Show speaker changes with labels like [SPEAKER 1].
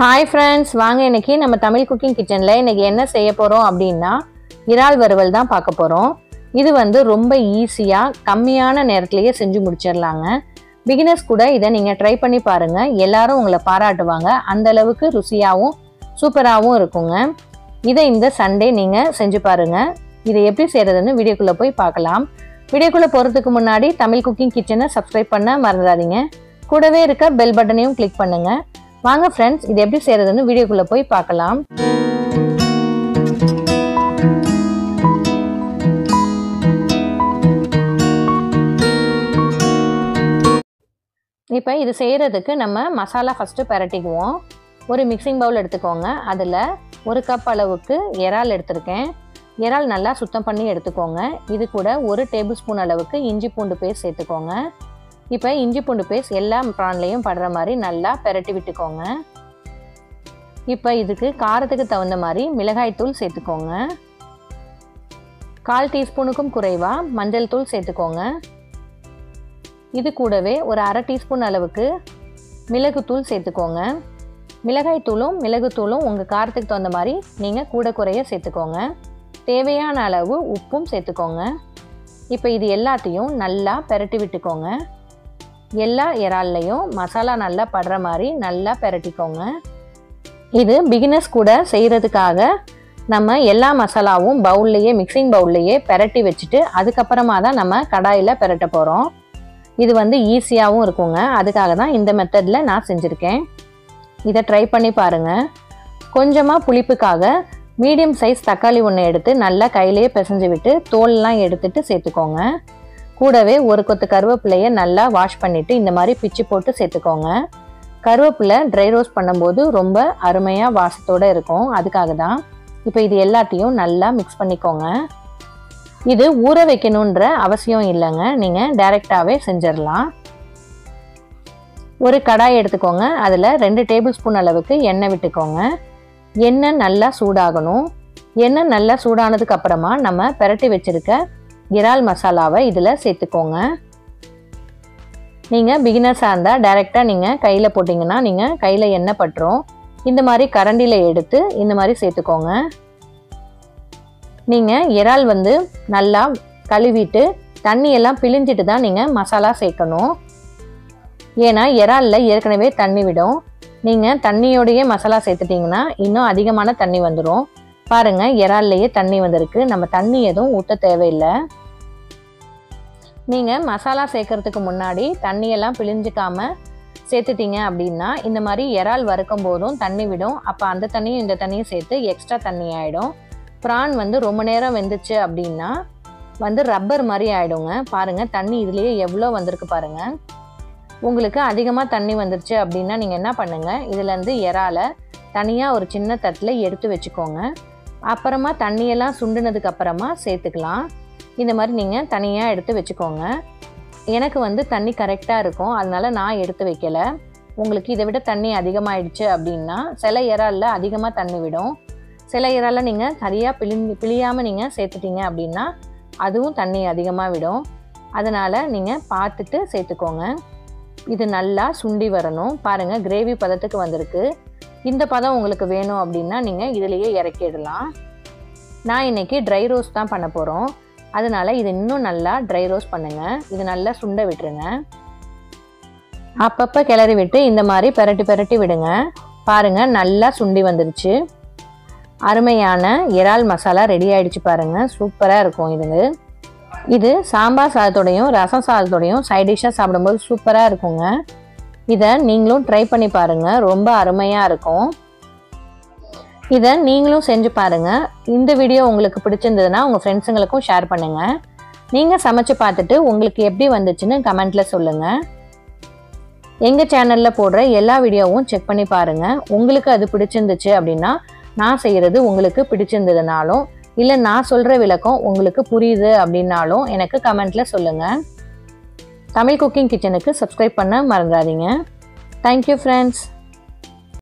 [SPEAKER 1] hi friends வாங்க இன்னைக்கு நம்ம தமிழ் குக்கிங் கிச்சனில் இன்னைக்கு என்ன செய்ய போகிறோம் அப்படின்னா இறால் வறுவல் தான் பார்க்க போகிறோம் இது வந்து ரொம்ப ஈஸியாக கம்மியான நேரத்திலேயே செஞ்சு முடிச்சிடலாங்க பிகினர்ஸ் கூட இதை நீங்கள் ட்ரை பண்ணி பாருங்கள் எல்லாரும் உங்களை பாராட்டுவாங்க அந்த அளவுக்கு ருசியாகவும் சூப்பராகவும் இருக்குங்க இதை இந்த சண்டே நீங்கள் செஞ்சு பாருங்கள் இதை எப்படி செய்கிறதுன்னு வீடியோக்குள்ளே போய் பார்க்கலாம் வீடியோக்குள்ளே போகிறதுக்கு முன்னாடி தமிழ் குக்கிங் கிச்சனை சப்ஸ்கிரைப் பண்ண மறந்துடாதீங்க கூடவே இருக்க பெல் பட்டனையும் கிளிக் பண்ணுங்கள் வாங்க ஃப்ரெண்ட்ஸ் இது எப்படி செய்கிறதுன்னு வீடியோக்குள்ளே போய் பார்க்கலாம் இப்போ இது செய்கிறதுக்கு நம்ம மசாலா ஃபஸ்ட்டு பரட்டிக்குவோம் ஒரு மிக்சிங் பவுல் எடுத்துக்கோங்க அதில் ஒரு கப் அளவுக்கு இறால் எடுத்திருக்கேன் இறால் நல்லா சுத்தம் பண்ணி எடுத்துக்கோங்க இது கூட ஒரு டேபிள் ஸ்பூன் அளவுக்கு இஞ்சி பூண்டு பேஸ்ட் சேர்த்துக்கோங்க இப்போ இஞ்சி பூண்டு பேஸ்ட் எல்லா ப்ரான்லேயும் படுற மாதிரி நல்லா பெரட்டி விட்டுக்கோங்க இப்போ இதுக்கு காரத்துக்கு தகுந்த மாதிரி மிளகாய் தூள் சேர்த்துக்கோங்க கால் டீஸ்பூனுக்கும் குறைவாக மஞ்சள் தூள் சேர்த்துக்கோங்க இது கூடவே ஒரு அரை டீஸ்பூன் அளவுக்கு மிளகுத்தூள் சேர்த்துக்கோங்க மிளகாய் தூளும் மிளகுத்தூளும் உங்கள் காரத்துக்கு தகுந்த மாதிரி நீங்கள் கூட குறைய சேர்த்துக்கோங்க தேவையான அளவு உப்பும் சேர்த்துக்கோங்க இப்போ இது எல்லாத்தையும் நல்லா பெரட்டி விட்டுக்கோங்க எல்லா இறால்லையும் மசாலா நல்லா படுற மாதிரி நல்லா பெரட்டிக்கோங்க இது பிகினர்ஸ் கூட செய்கிறதுக்காக நம்ம எல்லா மசாலாவும் பவுல்லையே மிக்சிங் பவுல்லையே பெரட்டி வச்சுட்டு அதுக்கப்புறமா தான் நம்ம கடாயில் பெரட்ட போகிறோம் இது வந்து ஈஸியாகவும் இருக்குங்க அதுக்காக தான் இந்த மெத்தடில் நான் செஞ்சுருக்கேன் இதை ட்ரை பண்ணி பாருங்கள் கொஞ்சமாக புளிப்புக்காக மீடியம் சைஸ் தக்காளி ஒன்று எடுத்து நல்லா கையிலேயே பிசைஞ்சு விட்டு தோல்லாம் எடுத்துட்டு சேர்த்துக்கோங்க கூடவே ஒரு கொத்து கருவேப்பிலையை நல்லா வாஷ் பண்ணிவிட்டு இந்த மாதிரி பிச்சு போட்டு சேர்த்துக்கோங்க கருவேப்பிலை ட்ரை ரோஸ்ட் பண்ணும்போது ரொம்ப அருமையாக வாசத்தோடு இருக்கும் அதுக்காக தான் இப்போ இது எல்லாத்தையும் நல்லா மிக்ஸ் பண்ணிக்கோங்க இது ஊற வைக்கணுன்ற அவசியம் இல்லைங்க நீங்கள் டைரெக்டாகவே செஞ்சிடலாம் ஒரு கடாய் எடுத்துக்கோங்க அதில் ரெண்டு டேபிள் ஸ்பூன் அளவுக்கு எண்ணெய் விட்டுக்கோங்க எண்ணெய் நல்லா சூடாகணும் எண்ணெய் நல்லா சூடானதுக்கு அப்புறமா நம்ம பெரட்டி வச்சுருக்க இறால் மசாலாவை இதில் சேர்த்துக்கோங்க நீங்கள் பிகினர்ஸாக இருந்தால் டைரெக்டாக நீங்கள் கையில் போட்டிங்கன்னா நீங்கள் கையில் எண்ணெய் பட்டுரும் இந்த மாதிரி கரண்டியில் எடுத்து இந்த மாதிரி சேர்த்துக்கோங்க நீங்கள் இறால் வந்து நல்லா கழுவிட்டு தண்ணியெல்லாம் பிழிஞ்சிட்டு தான் நீங்கள் மசாலா சேர்க்கணும் ஏன்னா இறாலில் ஏற்கனவே தண்ணி விடும் நீங்கள் தண்ணியோடையே மசாலா சேர்த்துட்டிங்கன்னா இன்னும் அதிகமான தண்ணி வந்துடும் பாருங்கள் இறால்லையே தண்ணி வந்திருக்கு நம்ம தண்ணி எதுவும் ஊற்ற தேவையில்லை நீங்கள் மசாலா சேர்க்கறதுக்கு முன்னாடி தண்ணியெல்லாம் பிழிஞ்சிக்காம சேர்த்துட்டீங்க அப்படின்னா இந்த மாதிரி இறால் வறுக்கும் போதும் தண்ணி விடும் அப்போ அந்த தண்ணியும் இந்த தண்ணியும் சேர்த்து எக்ஸ்ட்ரா தண்ணி ஆகிடும் ப்ரான் வந்து ரொம்ப நேரம் வெந்துச்சு அப்படின்னா வந்து ரப்பர் மாதிரி ஆகிடுங்க பாருங்கள் தண்ணி இதுலேயே எவ்வளோ வந்திருக்கு பாருங்கள் உங்களுக்கு அதிகமாக தண்ணி வந்துருச்சு அப்படின்னா நீங்கள் என்ன பண்ணுங்கள் இதுலேருந்து இறாலை தனியாக ஒரு சின்ன தட்டில் எடுத்து வச்சுக்கோங்க அப்புறமா தண்ணியெல்லாம் சுண்டுனதுக்கு அப்புறமா சேர்த்துக்கலாம் இந்த மாதிரி நீங்கள் தனியாக எடுத்து வச்சுக்கோங்க எனக்கு வந்து தண்ணி கரெக்டாக இருக்கும் அதனால நான் எடுத்து வைக்கல உங்களுக்கு இதை விட தண்ணி அதிகமாகிடுச்சு அப்படின்னா சில இறாலில் அதிகமாக தண்ணி விடும் சில இறாலில் நீங்கள் சரியாக பிழி பிழியாமல் நீங்கள் சேர்த்துட்டீங்க அப்படின்னா அதுவும் தண்ணி அதிகமாக விடும் அதனால் நீங்கள் பார்த்துட்டு சேர்த்துக்கோங்க இது நல்லா சுண்டி வரணும் பாருங்கள் கிரேவி பதத்துக்கு வந்திருக்கு இந்த பதம் உங்களுக்கு வேணும் அப்படின்னா நீங்கள் இதிலேயே இறக்கிடலாம் நான் இன்றைக்கி ட்ரை ரோஸ்ட் தான் பண்ண போகிறோம் அதனால் இது இன்னும் நல்லா ட்ரை ரோஸ்ட் பண்ணுங்கள் இது நல்லா சுண்ட விட்டுருங்க அப்பப்போ கிளறி விட்டு இந்த மாதிரி பெரட்டி பெரட்டி விடுங்க பாருங்கள் நல்லா சுண்டி வந்துருச்சு அருமையான இறால் மசாலா ரெடி ஆகிடுச்சு பாருங்கள் சூப்பராக இருக்கும் இது இது சாம்பார் சாதத்தோடையும் ரசம் சாதத்தோடையும் சைட் டிஷ்ஷாக சாப்பிடும்போது சூப்பராக இருக்குங்க இதை நீங்களும் ட்ரை பண்ணி பாருங்கள் ரொம்ப அருமையாக இருக்கும் இதை நீங்களும் செஞ்சு பாருங்கள் இந்த வீடியோ உங்களுக்கு பிடிச்சிருந்ததுன்னா உங்கள் ஃப்ரெண்ட்ஸுங்களுக்கும் ஷேர் பண்ணுங்கள் நீங்கள் சமைச்சு பார்த்துட்டு உங்களுக்கு எப்படி வந்துச்சுன்னு கமெண்ட்டில் சொல்லுங்கள் எங்கள் சேனலில் போடுற எல்லா வீடியோவும் செக் பண்ணி பாருங்கள் உங்களுக்கு அது பிடிச்சிருந்துச்சு அப்படின்னா நான் செய்கிறது உங்களுக்கு பிடிச்சிருந்ததுனாலும் இல்லை நான் சொல்கிற விளக்கம் உங்களுக்கு புரியுது அப்படின்னாலும் எனக்கு கமெண்ட்டில் சொல்லுங்கள் தமிழ் குக்கிங் கிச்சனுக்கு சப்ஸ்கிரைப் பண்ண மறந்துடாதீங்க தேங்க்யூ ஃப்ரெண்ட்ஸ்